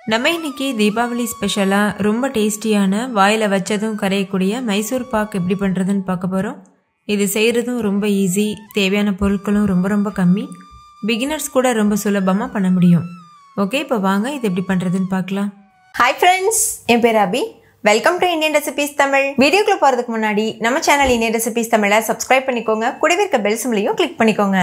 நம்ம இன்னைக்கு தீபாவளி ஸ்பெஷலாக ரொம்ப டேஸ்டியான வாயில் வச்சதும் கரையக்கூடிய மைசூர் பாக் எப்படி பண்ணுறதுன்னு பார்க்க போகிறோம் இது செய்கிறதும் ரொம்ப ஈஸி தேவையான பொருட்களும் ரொம்ப ரொம்ப கம்மி பிகினர்ஸ் கூட ரொம்ப சுலபமாக பண்ண முடியும் ஓகே இப்போ வாங்க இது எப்படி பண்ணுறதுன்னு பார்க்கலாம் ஹாய் ஃப்ரெண்ட்ஸ் என் பேர் Abhi welcome to Indian recipes Tamil வீடியோக்குள்ள போகிறதுக்கு முன்னாடி நம்ம சேனல் இந்தியன் ரெசிபீஸ் தமிழை சப்ஸ்கிரைப் பண்ணிக்கோங்க கூடவே இருக்க பெல் சிம்லையும் கிளிக் பண்ணிக்கோங்க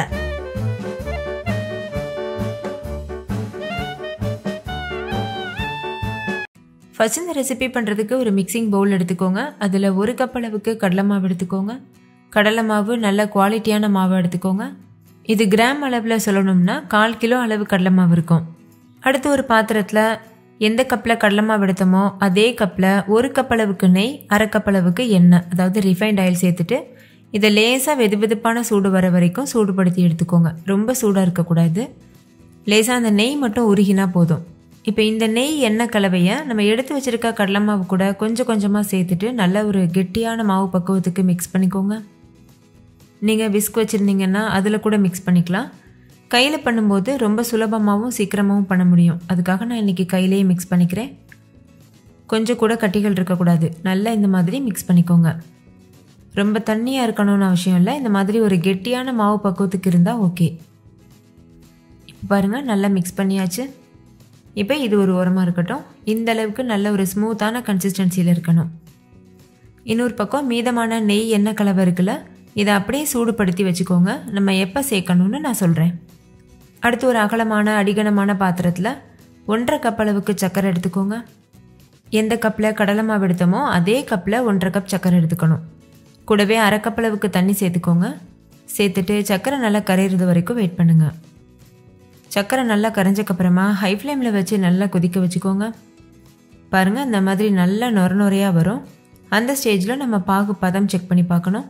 ஃபர்ஸ்ட் இந்த ரெசிபி பண்ணுறதுக்கு ஒரு மிக்சிங் பவுல் எடுத்துக்கோங்க அதில் ஒரு கப் அளவுக்கு கடலை மாவு எடுத்துக்கோங்க கடலை மாவு நல்ல குவாலிட்டியான மாவு எடுத்துக்கோங்க இது கிராம் அளவில் சொல்லணும்னா கால் கிலோ அளவு கடலை மாவு இருக்கும் அடுத்து ஒரு பாத்திரத்தில் எந்த கப்பில் கடலை மாவு எடுத்தோமோ அதே கப்பில் ஒரு கப் அளவுக்கு நெய் அரை கப் அளவுக்கு எண்ணெய் அதாவது ரிஃபைண்ட் ஆயில் சேர்த்துட்டு இதை லேசாக வெது வெதுப்பான சூடு வர வரைக்கும் சூடுபடுத்தி எடுத்துக்கோங்க ரொம்ப சூடாக இருக்கக்கூடாது லேசாக அந்த நெய் மட்டும் உருகினா போதும் இப்போ இந்த நெய் எண்ணெய் கலவையை நம்ம எடுத்து வச்சிருக்க கடலை மாவு கூட கொஞ்சம் கொஞ்சமாக சேர்த்துட்டு நல்ல ஒரு கெட்டியான மாவு பக்குவத்துக்கு மிக்ஸ் பண்ணிக்கோங்க நீங்கள் விஸ்க் வச்சுருந்தீங்கன்னா அதில் கூட மிக்ஸ் பண்ணிக்கலாம் கையில் பண்ணும்போது ரொம்ப சுலபமாகவும் சீக்கிரமாகவும் பண்ண முடியும் அதுக்காக நான் இன்றைக்கி கையிலேயே மிக்ஸ் பண்ணிக்கிறேன் கொஞ்சம் கூட கட்டிகள் இருக்கக்கூடாது நல்லா இந்த மாதிரி மிக்ஸ் பண்ணிக்கோங்க ரொம்ப தண்ணியாக இருக்கணும்னு அவசியம் இல்லை இந்த மாதிரி ஒரு கெட்டியான மாவு பக்குவத்துக்கு இருந்தால் ஓகே இப்போ பாருங்கள் நல்லா மிக்ஸ் பண்ணியாச்சு இப்போ இது ஒரு உரமாக இருக்கட்டும் இந்த அளவுக்கு நல்ல ஒரு ஸ்மூத்தான கன்சிஸ்டன்சியில் இருக்கணும் இன்னொரு பக்கம் மீதமான நெய் எண்ணெய் கலவை இருக்குல்ல இதை அப்படியே சூடுபடுத்தி வச்சுக்கோங்க நம்ம எப்போ சேர்க்கணும்னு நான் சொல்கிறேன் அடுத்து ஒரு அகலமான அடிகனமான பாத்திரத்தில் ஒன்றரை கப் அளவுக்கு சர்க்கரை எடுத்துக்கோங்க எந்த கப்பில் கடலை மாவு எடுத்தோமோ அதே கப்பில் ஒன்றரை கப் சர்க்கரை எடுத்துக்கணும் கூடவே அரை கப் அளவுக்கு தண்ணி சேர்த்துக்கோங்க சேர்த்துட்டு சர்க்கரை நல்லா கரையிறது வரைக்கும் வெயிட் பண்ணுங்கள் சர்க்கரை நல்லா கரைஞ்சக்கப்புறமா ஹை ஃப்ளேமில் வச்சு நல்லா கொதிக்க வச்சுக்கோங்க பாருங்கள் இந்த மாதிரி நல்லா நொர நொறையாக வரும் அந்த ஸ்டேஜில் நம்ம பாகு பதம் செக் பண்ணி பார்க்கணும்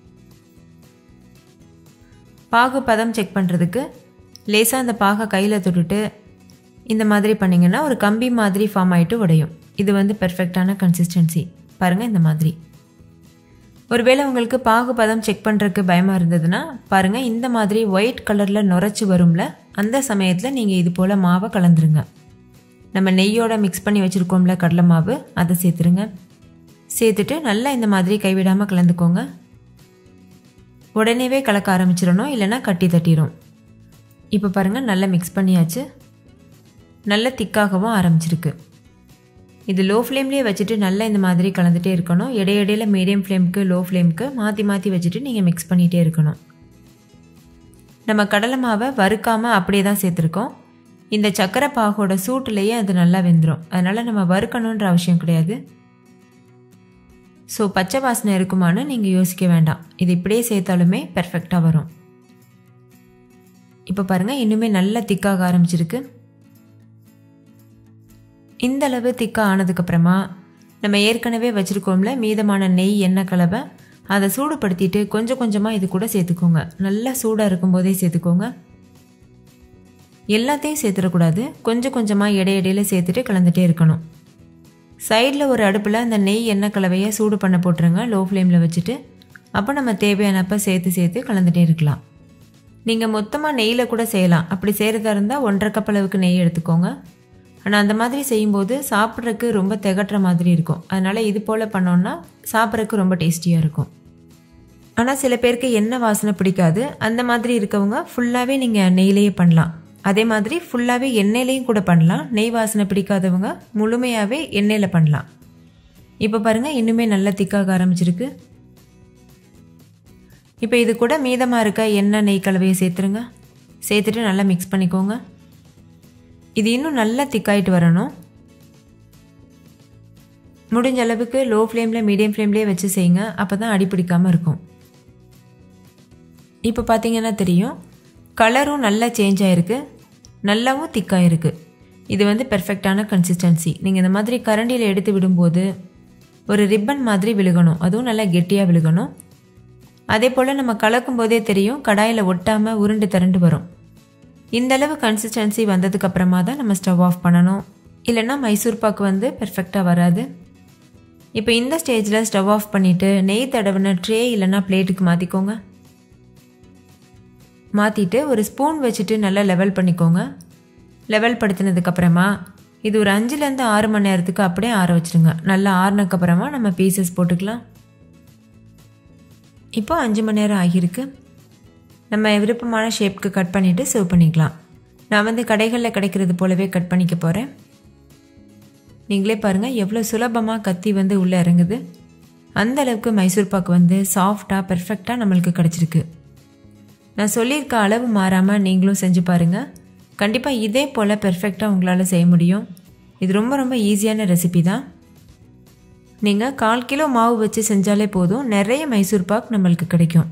பாகு பதம் செக் பண்ணுறதுக்கு லேசாக அந்த பாகை கையில் தொட்டுட்டு இந்த மாதிரி பண்ணிங்கன்னா ஒரு கம்பி மாதிரி ஃபார்ம் ஆகிட்டு உடையும் இது வந்து பெர்ஃபெக்டான கன்சிஸ்டன்சி பாருங்கள் இந்த மாதிரி ஒருவேளை உங்களுக்கு பாகு பதம் செக் பண்ணுறதுக்கு பயமாக இருந்ததுன்னா பாருங்கள் இந்த மாதிரி ஒயிட் கலரில் நுரைச்சி வரும்ல அந்த சமயத்தில் நீங்கள் இது போல் மாவை கலந்துருங்க நம்ம நெய்யோட மிக்ஸ் பண்ணி வச்சுருக்கோம்ல கடலை மாவு அதை சேர்த்துருங்க சேர்த்துட்டு நல்லா இந்த மாதிரி கைவிடாமல் கலந்துக்கோங்க உடனேவே கலக்க ஆரம்பிச்சிடணும் இல்லைன்னா கட்டி தட்டிடும் இப்போ பாருங்கள் நல்லா மிக்ஸ் பண்ணியாச்சு நல்ல திக்காகவும் ஆரம்பிச்சிருக்கு இது லோ ஃப்ளேம்லேயே வச்சுட்டு நல்லா இந்த மாதிரி கலந்துகிட்டே இருக்கணும் இடையிடையில மீடியம் ஃப்ளேமுக்கு லோ ஃப்ளேமுக்கு மாற்றி மாற்றி வச்சுட்டு நீங்கள் மிக்ஸ் பண்ணிகிட்டே இருக்கணும் நம்ம கடலை மாவை வறுக்காமல் அப்படியே தான் சேர்த்துருக்கோம் இந்த சக்கரை பாகோட சூட்டுலேயே அது நல்லா வெந்துடும் அதனால் நம்ம வறுக்கணுன்ற அவசியம் கிடையாது ஸோ பச்சை வாசனை இருக்குமான்னு நீங்கள் யோசிக்க வேண்டாம் இது இப்படியே சேர்த்தாலுமே பெர்ஃபெக்டாக வரும் இப்போ பாருங்கள் இன்னுமே நல்லா திக்காக ஆரம்பிச்சிருக்கு இந்த அளவு திக்காக ஆனதுக்கப்புறமா நம்ம ஏற்கனவே வச்சுருக்கோம்ல மீதமான நெய் எண்ணெய் கலவை அதை சூடுபடுத்திட்டு கொஞ்சம் கொஞ்சமாக இது கூட சேர்த்துக்கோங்க நல்லா சூடாக இருக்கும்போதே சேர்த்துக்கோங்க எல்லாத்தையும் சேர்த்துடக்கூடாது கொஞ்சம் கொஞ்சமாக இடையிடையில சேர்த்துட்டு கலந்துகிட்டே இருக்கணும் சைடில் ஒரு அடுப்பில் அந்த நெய் எண்ணெய் கலவையை சூடு பண்ண போட்டுருங்க லோ ஃப்ளேமில் வச்சுட்டு அப்போ நம்ம தேவையானப்போ சேர்த்து சேர்த்து கலந்துகிட்டே இருக்கலாம் நீங்கள் மொத்தமாக நெய்யில் கூட செய்யலாம் அப்படி செய்கிறதா இருந்தால் ஒன்றரை கப் அளவுக்கு நெய் எடுத்துக்கோங்க ஆனால் அந்த மாதிரி செய்யும்போது சாப்பிட்றதுக்கு ரொம்ப திகட்டுற மாதிரி இருக்கும் அதனால் இது போல் பண்ணோன்னா சாப்பிட்றதுக்கு ரொம்ப டேஸ்டியாக இருக்கும் ஆனால் சில பேருக்கு எண்ணெய் வாசனை பிடிக்காது அந்த மாதிரி இருக்கவங்க ஃபுல்லாகவே நீங்கள் நெய்லேயே பண்ணலாம் அதே மாதிரி ஃபுல்லாகவே எண்ணெயிலையும் கூட பண்ணலாம் நெய் வாசனை பிடிக்காதவங்க முழுமையாகவே எண்ணெயில் பண்ணலாம் இப்போ பாருங்கள் இன்னுமே நல்லா திக்காக ஆரம்பிச்சிருக்கு இப்போ இது கூட மீதமாக இருக்க எண்ணெய் நெய் கலவையை சேர்த்துருங்க சேர்த்துட்டு நல்லா மிக்ஸ் பண்ணிக்கோங்க இது இன்னும் நல்லா திக்காயிட்டு வரணும் முடிஞ்ச அளவுக்கு லோ ஃப்ளேமில் மீடியம் ஃப்ளேம்லேயே வச்சு செய்யுங்க அப்போ தான் அடி பிடிக்காமல் இருக்கும் இப்போ பார்த்தீங்கன்னா தெரியும் கலரும் நல்லா சேஞ்ச் ஆகிருக்கு நல்லாவும் திக்காயிருக்கு இது வந்து பெர்ஃபெக்டான கன்சிஸ்டன்சி நீங்கள் இந்த மாதிரி கரண்டியில் எடுத்து விடும்போது ஒரு ரிப்பன் மாதிரி விழுகணும் அதுவும் நல்லா கெட்டியாக விழுகணும் அதே போல் நம்ம கலக்கும் போதே தெரியும் கடாயில் ஒட்டாமல் உருண்டு திரண்டு வரும் இந்த அளவு கன்சிஸ்டன்சி வந்ததுக்கு அப்புறமா தான் நம்ம ஸ்டவ் ஆஃப் பண்ணணும் இல்லைன்னா மைசூர் பாக்கு வந்து பெர்ஃபெக்டாக வராது இப்போ இந்த ஸ்டேஜில் ஸ்டவ் ஆஃப் பண்ணிவிட்டு நெய் தடவின ட்ரே இல்லைன்னா பிளேட்டுக்கு மாற்றிக்கோங்க மாற்றிட்டு ஒரு ஸ்பூன் வச்சுட்டு நல்லா லெவல் பண்ணிக்கோங்க லெவல் படுத்தினதுக்கப்புறமா இது ஒரு அஞ்சுலேருந்து ஆறு மணி நேரத்துக்கு அப்படியே ஆற வச்சுருங்க நல்லா ஆறுனக்கப்புறமா நம்ம பீசஸ் போட்டுக்கலாம் இப்போ அஞ்சு மணி நேரம் ஆகியிருக்கு நம்ம விருப்பமான ஷேப்க்கு கட் பண்ணிவிட்டு சர்வ் பண்ணிக்கலாம் நான் வந்து கடைகளில் கிடைக்கிறது போலவே கட் பண்ணிக்க போகிறேன் நீங்களே பாருங்கள் எவ்வளோ சுலபமாக கத்தி வந்து உள்ளே இறங்குது அந்த அளவுக்கு மைசூர் பாக்கு வந்து சாஃப்டாக பெர்ஃபெக்டாக நம்மளுக்கு கிடச்சிருக்கு நான் சொல்லியிருக்க அளவு மாறாமல் நீங்களும் செஞ்சு பாருங்கள் கண்டிப்பாக இதே போல் பெர்ஃபெக்டாக உங்களால் செய்ய முடியும் இது ரொம்ப ரொம்ப ஈஸியான ரெசிபி தான் நீங்கள் கால் கிலோ மாவு வச்சு செஞ்சாலே போதும் நிறைய மைசூர் பாக் நம்மளுக்கு கிடைக்கும்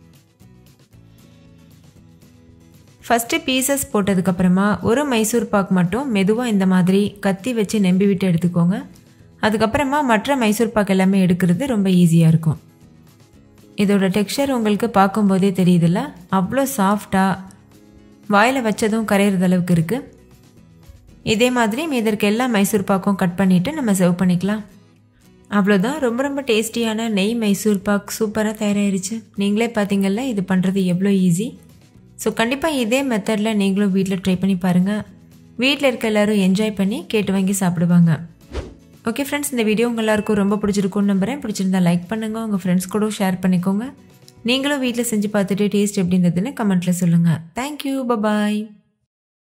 ஃபஸ்ட்டு பீசஸ் போட்டதுக்கப்புறமா ஒரு மைசூர் பாக் மட்டும் மெதுவாக இந்த மாதிரி கத்தி வச்சு நெம்பி விட்டு எடுத்துக்கோங்க அதுக்கப்புறமா மற்ற மைசூர் பாக் எல்லாமே எடுக்கிறது ரொம்ப ஈஸியாக இருக்கும் இதோட டெக்ஸ்சர் உங்களுக்கு பார்க்கும்போதே தெரியுதுல்ல அவ்வளோ சாஃப்டாக வாயில் வச்சதும் கரையிறது அளவுக்கு இருக்குது இதே மாதிரி மீதற்கு எல்லா மைசூர் பாக்கும் கட் பண்ணிவிட்டு நம்ம சர்வ் பண்ணிக்கலாம் அவ்வளோதான் ரொம்ப ரொம்ப டேஸ்டியான நெய் மைசூர் பாக் சூப்பராக தயாராகிருச்சு நீங்களே பார்த்தீங்கல்ல இது பண்ணுறது எவ்வளோ ஈஸி ஸோ கண்டிப்பாக இதே மெத்தடில் நீங்களும் வீட்டில் ட்ரை பண்ணி பாருங்கள் வீட்டில் இருக்க எல்லோரும் என்ஜாய் பண்ணி கேட்டு வாங்கி சாப்பிடுவாங்க ஓகே ஃப்ரெண்ட்ஸ் இந்த வீடியோ உங்கள் எல்லாருக்கும் ரொம்ப பிடிச்சிருக்கும்னு நம்புறேன் பிடிச்சிருந்தா லைக் பண்ணுங்கள் உங்கள் ஃப்ரெண்ட்ஸ் கூட ஷேர் பண்ணிக்கோங்க நீங்களும் வீட்டில் செஞ்சு பார்த்துட்டு டேஸ்ட் எப்படி இருந்ததுன்னு கமெண்ட்டில் சொல்லுங்கள் தேங்க்யூ பபாய்